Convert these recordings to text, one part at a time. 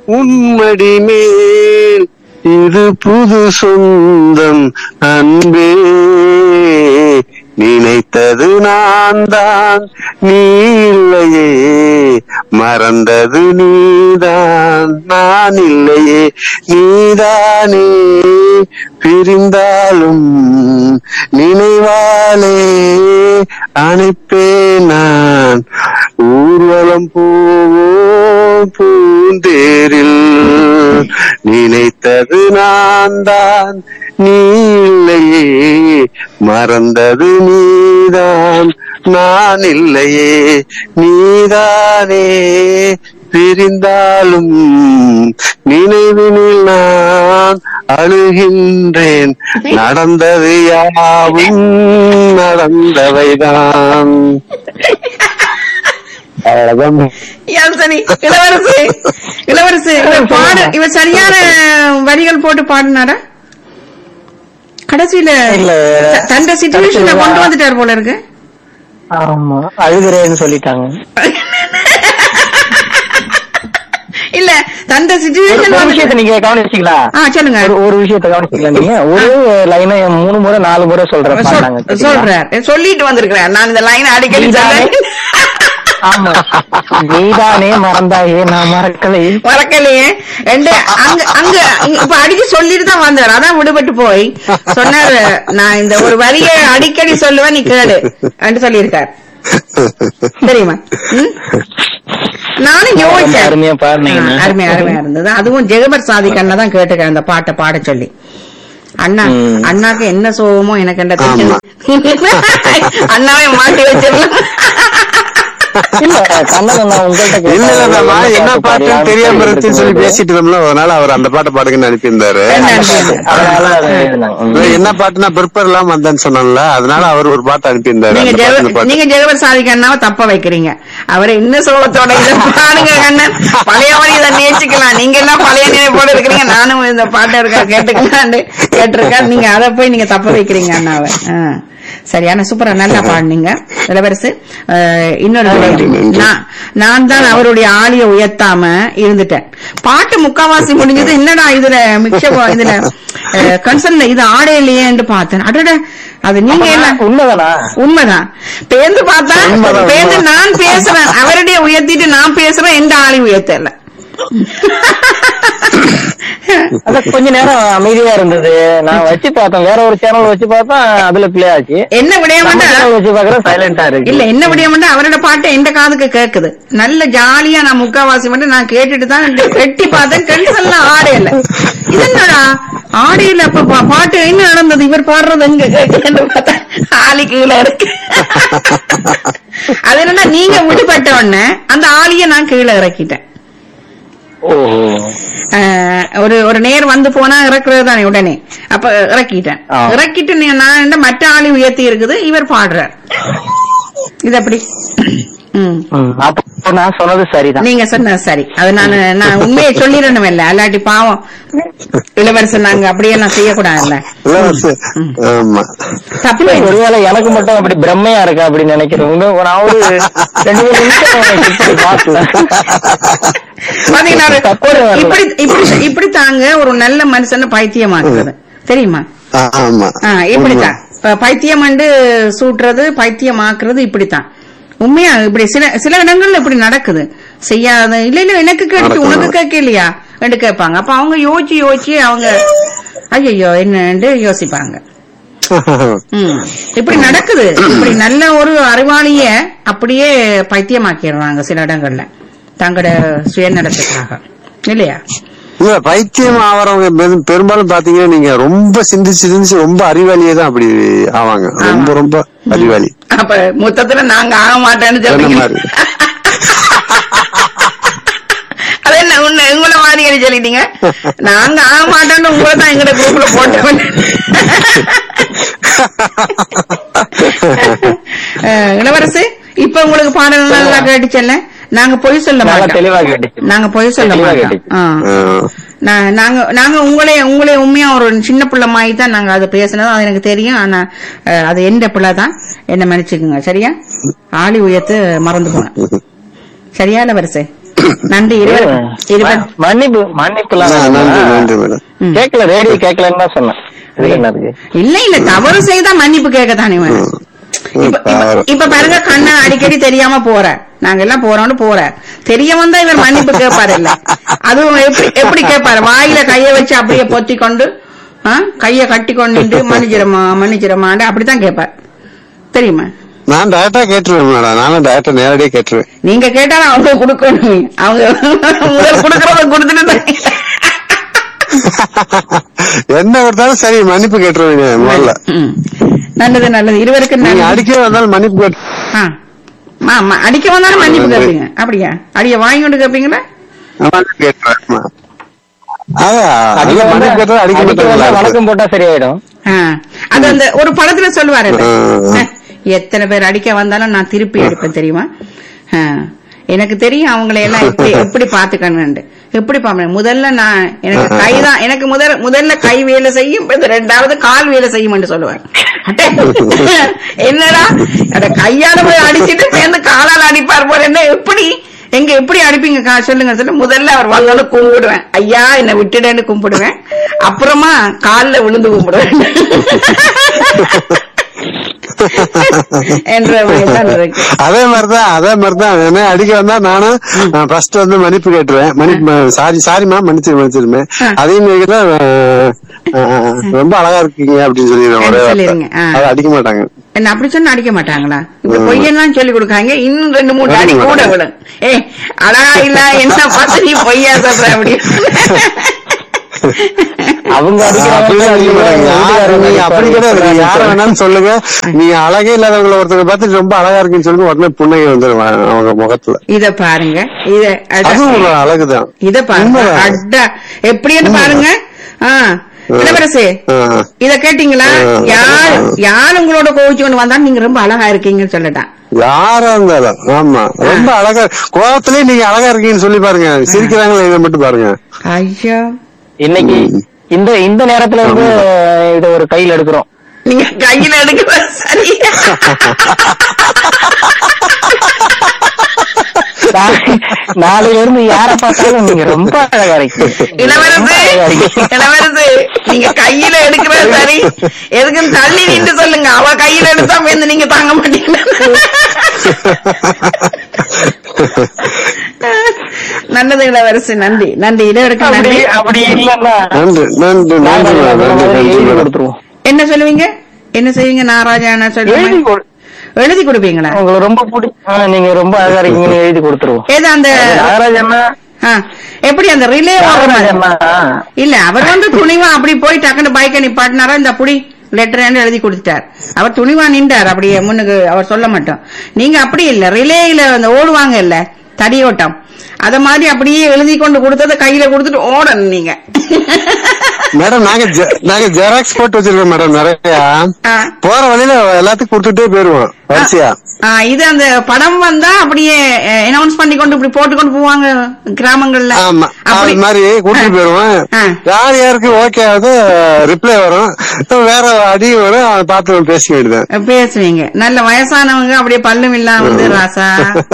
உன்மடி மேல் இது புது சொந்தம் அன்பே நினைத்தது நான் தான் நீ இல்லையே மறந்தது நீதான் நான் இல்லையே நீதானே பிரிந்தாலும் நினைவாலே அனுப்பேன் நான் ஊர்வலம் போவோம் பூந்தேரில் நினைத்தது நான் தான் நீ இல்லையே மறந்தது நீதான் நான் இல்லையே நீதானே பிரிந்தாலும் நினைவினில் நான் அழுகின்றேன் நடந்தது யாவும் நடந்தவைதான் அவ்வளவுதான் யாசனி இளவரசி இளவரசி இவர் பாடு இவர் சரியான வரிகள் போட்டு பாடினாரா கடைசியில இல்ல. த- தந்த சிச்சுவேஷன்ல கடைசியில- கொண்டு வந்துட்டார் போல இருக்கு ஆமா அழுகிறேன்னு சொல்லிட்டாங்க இல்ல தந்த ஒரு சிச்சுவேஷன் ஒரு விஷயத்த நீங்க கவனிச்சீங்களா ஆ சொல்லுங்க ஒரு ஒரு விஷயத்த கவனிச்சீங்களா நீங்க ஒரு லைனை மூணு முறை நாலு முறை சொல்ற சொல்- பாட்டாங்க சரிங்களா? சொல்றார் சொல்லிட்டு வந்திருக்கிறேன் நான் இந்த லைன் அடிக்கடி நீதானே? சொல்றேன் ஆமா நீதானே மறந்தாயே நான் மறக்கலை மறக்கலையே ரெண்டு அங்க அங்க இப்ப அடிச்சு சொல்லிட்டு தான் வந்தார் அதான் விடுபட்டு போய் சொன்னாரு நான் இந்த ஒரு வரியை அடிக்கடி சொல்லுவேன் நீ கேளு என்று சொல்லியிருக்கார் தெரியுமா ம்? நானும் ரொம்ப யோசிச்சேன் அருமையா பாடுனீங்க. ஆ, அருமையா அருமையா இருந்தது அதுவும் ஜெகபர் சாதிக் அண்ணா தான் கேட்டுக்க அந்த பாட்டை பாட சொல்லி அண்ணா ம். அண்ணாக்கு என்ன சோகமோ எனக்கு என்ன ஆமா. அண்ணாவை மாட்டி வச்சிடலாம் இல்ல கண்ணன் நான் உங்கள்ட்ட இல்ல கேட்டேன். இல்ல நான் என்ன பாட்டு பாட்டுன்னு பாடலாம்னு தெரியாம இருந்துச்சுன்னு சொல்லி இருக்கும்போது, பேசிட்டு இருந்தோம்ல அதனால அவர் அந்த பாட்டை பாடுங்கன்னு அனுப்பியிருந்தாரு என்ன அந்த பாட்டு. அதனால அதை எழுதினாங்க. ம். இல்ல, என்ன பாட்டுனா பிற்பர் இல்லாம வந்தேன்னு சொன்னேன்ல அதனால அவர் ஒரு பாட்டு அனுப்பியிருந்தாரு நீங்க அந்த பாட்டு, இந்த ஜெக- பாட்டு. நீங்க ஜெகவர் சாதிக் அண்ணாவை தப்ப வைக்கிறீங்க அவரை இன்னும் சோகத்தோட இதை பாடுங்க கண்ணன் பழையவரை இதை நேசிக்கலாம் நீங்க எல்லாம் பழைய நினைப்போட இருக்கிறீங்க நானும் இந்த பாட்டை இருக்கா கேட்டுக்கலான்னு கேட்டிருக்கேன் நீங்க அதை போய் நீங்க தப்ப வைக்கிறீங்க அண்ணாவை ஆ. சரியான சூப்பரா நல்லா பாடுனீங்க இளவரசு அஹ், இன்னொரு விடயம். நான் நான் தான் அவருடைய ஆளிய உயர்த்தாம இருந்துட்டேன் பாட்டு முக்காவாசி முடிஞ்சது என்னடா இதுல மிக்ச இதுல கன்சர்ன்ல இது ஆடே இல்லையேன்னு பார்த்தேன் அடட அது நீங்க என்ன உண்மைதானா உண்மைதான் பேந்து பார்த்தா உண்மைதான், பேந்து உண்மைதான். நான் பேசுறேன் அவருடைய உயர்த்திட்டு நான் பேசுறேன் எந்த ஆளை உயர்த்தல அதான் கொஞ்ச நேரம் அமைதியா இருந்தது நான் வச்சு பார்த்தேன் வேற ஒரு சேனல் வச்சு பார்த்தா அதுல பிளே ஆச்சு என்ன நம்ம விடயமாண்டா channel வச்சு பாக்குறேன் சைலண்டா இருக்கு இல்ல என்ன விடயமாண்டா அவரோட பாட்டு எந்த காதுக்கு கேக்குது நல்ல ஜாலியா நான் முக்காவாசி மட்டும் நான் கேட்டுட்டு தான் வெட்டி பார்த்தேன் டென்ஷன்லாம் ஆடையில இது என்னடா ஆடையில அப்ப பா- பாட்டு என்ன நடந்தது இவர் பாடுறது எங்க கேக்குதுன்னு பார்த்தா ஆளி கீழே இருக்கு அது என்னன்னா நீங்க விடுபட்ட உடனே அந்த ஆளிய நான் கீழே இறக்கிட்டேன் ஓஹோ ஆஹ் ஒரு ஒரு நேர் வந்து போனா இறக்குறது தானே உடனே அப்ப இறக்கிட்டேன் ஆ. இறக்கிட்டு நீ- நான் என்ன மற்ற ஆளி உயர்த்தி இருக்குது இவர் பாடுறார் இது அப்படி ம். ம், அப்போ நான் சொன்னது சரிதான் நீங்க சொன்னது சரி அது நான் நான் உண்மையை சொல்லிடணும் இல்ல அல்லாட்டி பாவம் இளவரசன் நாங்க அப்படியெல்லாம் செய்யக்கூடாதுல்ல இளவரசு. ஆமா தப்பு ஒருவேளை எனக்கு மட்டும் அப்படி பிரம்மையா இருக்கா அப்படின்னு நினைக்கிறேன் இன்னும் நான் ஒரு ரெண்டு மூணு நிமிஷம் இப்படி பார்த்தேன் பாத்தீங்களா ஒரு- தப்பு ஒரு- வரல. இப்படி இப்படி இப்படி தாங்க ஒரு நல்ல மனுஷனை பைத்தியமாக்குறது தெரியுமா ஆ- ஆமா ஆ, இப்படித்தான் ப- பைத்தியம் வந்து சூட்டுறது பைத்தியமாக்குறது இப்படித்தான் உண்மையா இப்படி சில சில இடங்கள்ல இப்படி நடக்குது செய்யாத இல்ல இல்ல எனக்கு கேட்டு நடக்கும், உனக்கு நடக்கும். கேட்கலையா என்று கேட்பாங்க அப்ப அவங்க யோசிச்சு யோசிச்சு அவங்க ஐயோ என்னன்னு யோசிப்பாங்க ம். இப்படி நடக்குது இப்படி நல்ல ஒரு அறிவாளிய அப்படியே பைத்தியமாக்கிடுறாங்க சில இடங்கள்ல தங்களோட சுயநலத்துக்காக இல்லையா இல்ல பைத்தியம் ஆவறவங்க பெரும்- பெரும்பாலும் பாத்தீங்கன்னா நீங்க ரொம்ப சிந்திச்சு சிந்திச்சு ரொம்ப அறிவாளியே தான் அப்படி ஆவாங்க ரொம்ப ரொம்ப அறிவாளி அப்ப மொத்தத்துல நாங்க ஆக மாட்டேன்னு சொன்ன சொல்றீங்க மாதிரி அது என்ன உன்னை உங்களை மாதிரி சொல்லிட்டீங்க நாங்க ஆக மாட்டோம்னு உங்களை தான் எங்கட குரூப்ல போட்டோம் அஹ், இளவரசு இப்ப உங்களுக்கு பாடல் நல்லா கேட்டுச்சல்ல நாங்க பொய் சொல்ல நல்லா மாட்டோம் தெளிவா கேட்டுச்சு நாங்க பொய் சொல்ல தெளிவா மாட்டோம் கேட்டுச்சு. ஆ. ஆ. நா- நாங்க நாங்க உங்களே உங்களே உண்மையா ஒரு சின்ன பிள்ளை மாதிரி தான் நாங்க அதை பேசினதும் அது எனக்கு தெரியும் ஆனா அஹ், அது எந்த பிள்ளை தான் என்ன மன்னிச்சுக்குங்க சரியா ஆளி உயர்த்து மறந்து போனேன் சரியா இளவரசு நன்றி இருவர் இருவர் மன்னிப்பு மன்னிப்பு எல்லாம் நன்றி நன்றி வேண்டாம். மேடம் ம். கேட்கல ரேடியோ கேட்கலன்னு தான் சொன்னேன் இதுல என்ன இருக்கு இல்ல இல்ல தவறு செய்தா மன்னிப்பு கேட்கத்தானே வேணும் இப்ப இப்ப- பாவம். இப்ப பாருங்க கண்ணா அடிக்கடி தெரியாம போற நாங்க எல்லாம் போறோம்னு போற தெரிய வந்தா இவர் மன்னிப்பு கேட்பாரு இல்ல அதுவும் எப்படி எப்படி கேட்பாரு வாயில கைய வச்சு அப்படியே பொத்தி கொண்டு ஆ, கைய கட்டி கொண்டு மன்னிச்சிரமா மன்னிச்சிரமாண்டு அப்படித்தான் கேட்பார் தெரியுமா நான் டேரக்டா கேட்டுருவேன் மேடம் நானும் டேரக்டா நேரடியா கேட்டுருவேன் நீங்க கேட்டாலும் அவங்க கொடுக்கணும் அவங்க முதல் கொடுக்கறத கொடுத்துட்டு என்ன கொடுத்தாலும் சரி மன்னிப்பு கேட்டுருவீங்க முதல்ல ம். நல்லது நல்லது இருவருக்கு நீங்க நல்லது அடிக்கவே வந்தாலும் மன்னிப்பு கேட்டு ஆ. மா, மா, அடிக்க வந்தாலும் மன்னிப்பு கேட்பீங்க அப்படியா அடிய வாங்கி கொண்டு கேட்பீங்களா மன்னிப்பு கேட்டுருவேன் அதான் அடிக்க அதுல மன்னிப்பு கேட்டா அடிக்க அடிக்க வந்தா மாட்டாங்களா வழக்கம் போட்டா சரியாயிடும் ஆ. அது அந்த ஒரு படத்துல சொல்லுவாரு ஆ. எத்தனை பேர் அடிக்க வந்தாலும் நான் திருப்பி அடிப்பேன் தெரியுமா ஆ. எனக்கு தெரியும் அவங்களை எல்லாம் எப்படி எப்படி பாத்துக்கணும் எப்படி பாப்பேன் முதல்ல நான் எனக்கு கைதான் எனக்கு முதல் முதல்ல கை வேலை செய்யும் இப்ப ரெண்டாவது கால் வேலை செய்யும் என்று சொல்லுவேன் அட்டே, என்னடா அட கையால போய் அடிச்சிட்டு சேர்ந்து காலால அடிப்பார் போல என்ன எப்படி எங்க எப்படி அடிப்பீங்க கா- சொல்லுங்க சொல்ல முதல்ல அவர் வந்தாலும் கும்பிடுவேன் ஐயா என்னை விட்டுடேன்னு கும்பிடுவேன் அப்புறமா கால்ல விழுந்து கும்பிடுவேன் என்ற மாதிரிதான் இருக்கு அதே மாதிரிதான் அதே மாதிரிதான் என்ன அடிக்க வந்தா நானும் ஃபர்ஸ்ட் வந்து மன்னிப்பு கேட்டுருவேன் மன்னிப்பு சாரி சாரிமா மன்னிச்சிரு மன்னிச்சிருமே ஆ. அதே மாதிரி தான் ரொம்ப அழகா இருக்கீங்க அப்படின்னு சொல்லிடுவேன் ஒரே வார்த்தை. சொல்லிருங்க, ஆ. அதை அடிக்க மாட்டாங்க என்ன அப்படி சொன்னா அடிக்க மாட்டாங்களா இப்ப பொய்யெல்லாம் சொல்லி கொடுக்காங்க இன்னும் ரெண்டு மூணு அடி அடிக்க கூட மாட்டாங்க. விடும் ஏ அழகா இல்ல என்ன பார்த்து நீ பொய்யா சொல்ற அப்படி அவங்க அப்படிலாம் அடிக்க மாட்டாங்க. யாரு- நீங்க அப்படி கிடையாது நீங்க யார வேணாலும் சொல்லுங்க நீங்க அழகே இல்லாதவங்கள ஒருத்தங்க பார்த்து ரொம்ப அழகா இருக்குன்னு சொல்லுங்க உடனே புன்னகை வந்துடும் அவங்க முகத்துல இத பாருங்க இத அட- அதுவும் ஒரு அழகுதான் இத பாருங்க உண்மைதான். அட்டா எப்படின்னு பாருங்க ஆ இளவரசு ஆ. இத கேட்டீங்களா ஆ. யார் யார் உங்களோட கோவிச்சு கொண்டு வந்தா நீங்க ரொம்ப அழகா இருக்கீங்கன்னு சொல்லட்டான் யாரா இருந்தாலும் ஆமா ரொம்ப அழகா கோவத்திலேயே நீங்க அழகா இருக்கீங்கன்னு சொல்லி பாருங்க சிரிக்கிறாங்களா இதை மட்டும் பாருங்க ஐயா இன்னைக்கு இந்த இந்த நேரத்துல வந்து இத ஒரு கையில எடுக்கிறோம் நீங்க கையில எடுக்கிற சரி நாளை- நாளையில இருந்து யார பார்த்தாலும் நீங்க ரொம்ப அழகா இருக்கீங்க ரொம்ப இளவரசு அழகா இருக்கீங்க. இளவரசு நீங்க கையில எடுக்கிறது சரி எதுக்குன்னு தள்ளி நின்று சொல்லுங்க அவ கையில எடுத்தா வந்து நீங்க தாங்க மாட்டீங்க நல்லது இளவரசு நன்றி நன்றி இளவரசு அப்படி நன்றி அப்படி இல்லன்னா நன்றி நன்றி நன்றி நாங்க மேடம், அந்த நன்றி மாதிரி நன்றி எழுதி மேடம். கொடுத்துருவோம் என்ன சொல்லுவீங்க என்ன செய்வீங்க நாராஜான எழுதி சொல்லுவீங்க கொடு- எழுதி கொடுப்பீங்களா உங்களுக்கு ரொம்ப பிடி ஆ, நீங்க ரொம்ப அழகா இருக்கீங்கன்னு எழுதி கொடுத்துருவோம் ஏதோ அந்த நாகராஜ் அண்ணா ஆ, எப்படி அந்த ரிலே நாகராஜ் அண்ணா இல்ல அவர் வந்து துணிவா அப்படி போய் டக்குன்னு பைக்க நிப்பாட்டினாரா இந்த புடி லெட்டர் எழுதி கொடுத்துட்டார் அவர் துணிவா நின்றார் அப்படியே முன்னுக்கு அவர் சொல்ல மாட்டோம் நீங்க அப்படி இல்ல ரிலேயில அந்த ஓடுவாங்க இல்ல தடியோட்டம் அத மாதிரி அப்படியே எழுதி கொண்டு கொடுத்தத கையில கொடுத்துட்டு ஓடணும் நீங்க மேடம் நாங்க ஜெ- நாங்க ஜெராக்ஸ் போட்டு வச்சிருக்கோம் மேடம் நிறைய ஆ. போற வழியில எல்லாத்துக்கும் கொடுத்துட்டே போயிருவோம் வரிசையா ஆ, இது அந்த படம் வந்தா அப்படியே அனௌன்ஸ் பண்ணி கொண்டு இப்படி போட்டு கொண்டு போவாங்க கிராமங்கள்ல ஆமா அப்படி அது மாதிரி கூட்டிட்டு போயிருவோம் ஆ. யார் யாருக்கு ஓகே ஆகுது ரிப்ளை வரும் வேற அடி வரும் அதை பார்த்து பேசிக்க வேண்டியது பேசுவீங்க நல்ல வயசானவங்க அப்படியே பல்லும் இல்லாம வந்து ராசா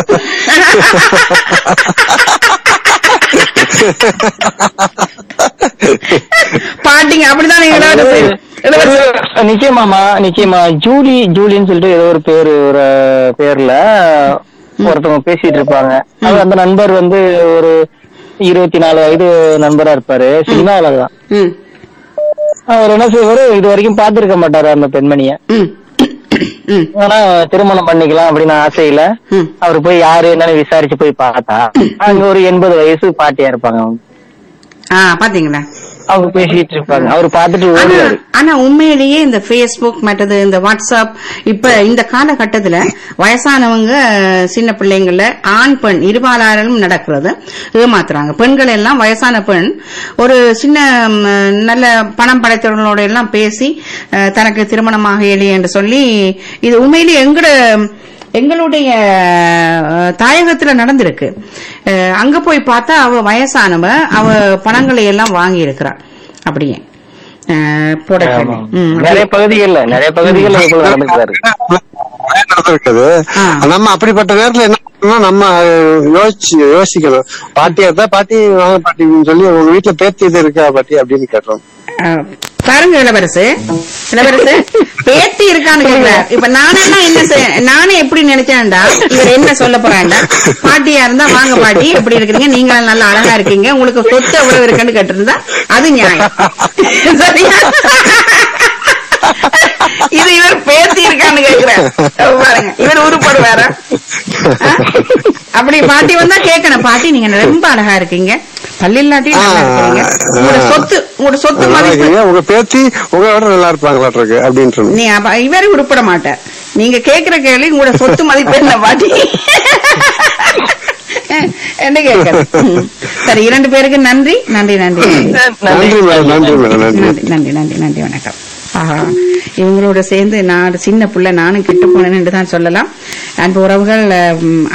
பாட்டிங்க அப்படிதான் நீங்க இளவரசு. இளவரசு. நிச்சயமாமா நிச்சயமா ஜூலி ஜூலின்னு சொல்லிட்டு ஏதோ ஒரு பேரு ஒரு பேர்ல ஒருத்தவங்க பேசிட்டு இருப்பாங்க அது அந்த நண்பர் வந்து ஒரு இருபத்தி நாலு வயது நண்பரா இருப்பாரு சினிமாவில தான் ம், அவர் என்ன செய்வாரு இது வரைக்கும் பார்த்திருக்க மாட்டாரு அந்த பெண்மணிய ம், ம், ஆனா திருமணம் பண்ணிக்கலாம் அப்படின்னு ஆசையில ம். அவர் போய் யாரு என்னன்னு விசாரிச்சு போய் பார்த்தா அங்க ஒரு எண்பது வயசு பாட்டியா இருப்பாங்க அவங்க ஆ பாத்தீங்களா அவங்க பேசிட்டு இருப்பாங்க அவர் பார்த்துட்டு ஆனா ஓடுவாரு ஆனா உண்மையிலேயே இந்த Facebook மற்றது இந்த வாட்ஸ்அப் இப்ப இந்த காலகட்டத்துல வயசானவங்க சின்ன பிள்ளைங்கள ஆண் பெண் இருபாலாரும் நடக்கிறது ஏமாத்துறாங்க பெண்கள் எல்லாம் வயசான பெண் ஒரு சின்ன ம், நல்ல பணம் படைத்தவர்களோட எல்லாம் பேசி அஹ், தனக்கு திருமணமாக எளி என்று சொல்லி இது உண்மையிலேயே எங்கட எங்களுடைய அஹ், தாயகத்துல நடந்திருக்கு அஹ், அங்க போய் பார்த்தா அவ வயசானவ அவ பணங்களை எல்லாம் வாங்கி இருக்கிறாள் அப்படியே அஹ், போட சொல்லி. ம், நிறைய பகுதிகள்ல நிறைய பகுதிகள்ல இது போல நடந்துக்கிறாரு நடந்திருக்குது ஆ. நம்ம அப்படிப்பட்ட நேரத்துல என்ன ஆனா நம்ம அஹ், யோசிச்சு யோசிக்கணும் பாட்டியா இருந்தா பாட்டி வாங்க பாட்டின்னு சொல்லி உங்க வீட்டுல பேத்தி இது இருக்கா பாட்டி அப்படின்னு கேட்டோம் அஹ், பாருங்க இளவரசு இளவரசு பேத்தி இருக்கான்னு கேக்குறாரு இப்ப நானெல்லாம் என்ன செய்ய- நானே எப்படி நினைச்சேன்டா இவர் என்ன சொல்ல போறாண்டா பாட்டியா இருந்தா வாங்க பாட்டி எப்படி இருக்கிறீங்க நீங்க நல்லா அழகா இருக்கீங்க உங்களுக்கு சொத்து எவ்வளவு இருக்குன்னு கேட்டிருந்தா அது நியாயம் சரியா இது இவர் பேத்தி இருக்கான்னு கேக்குறாரு பாருங்க இவர் உருப்படுவாரா ஆ? அப்படி பாட்டி வந்தா கேட்கணும் பாட்டி நீங்க ரொம்ப அழகா இருக்கீங்க பல்லில்லாட்டி நல்லா இருக்கீங்க உங்களோட சொத்து உங்களோட சொத்து நல்லா மதிப்பு இருக்கீங்க. உங்க பேத்தி உங்களோட நல்லா இருப்பாங்களாட்டிருக்கு அப்படின்ட்டு நீ அப்ப இவரு உருப்பட மாட்டார் நீங்க கேக்குற கேள்வி உங்களோட சொத்து மதிப்பு என்ன பாட்டி என்ன கேட்கறது ம். சரி இரண்டு பேருக்கு நன்றி நன்றி நன்றி நன்றி மேடம் நன்றி மேடம் நன்றி நன்றி நன்றி நன்றி நன்றி வணக்கம் ஆஹா இவங்களோட சேர்ந்து நான் சின்ன புள்ள நானும் கெட்டு போனேன்னு தான் சொல்லலாம் அன்பு உறவுகள் ம்,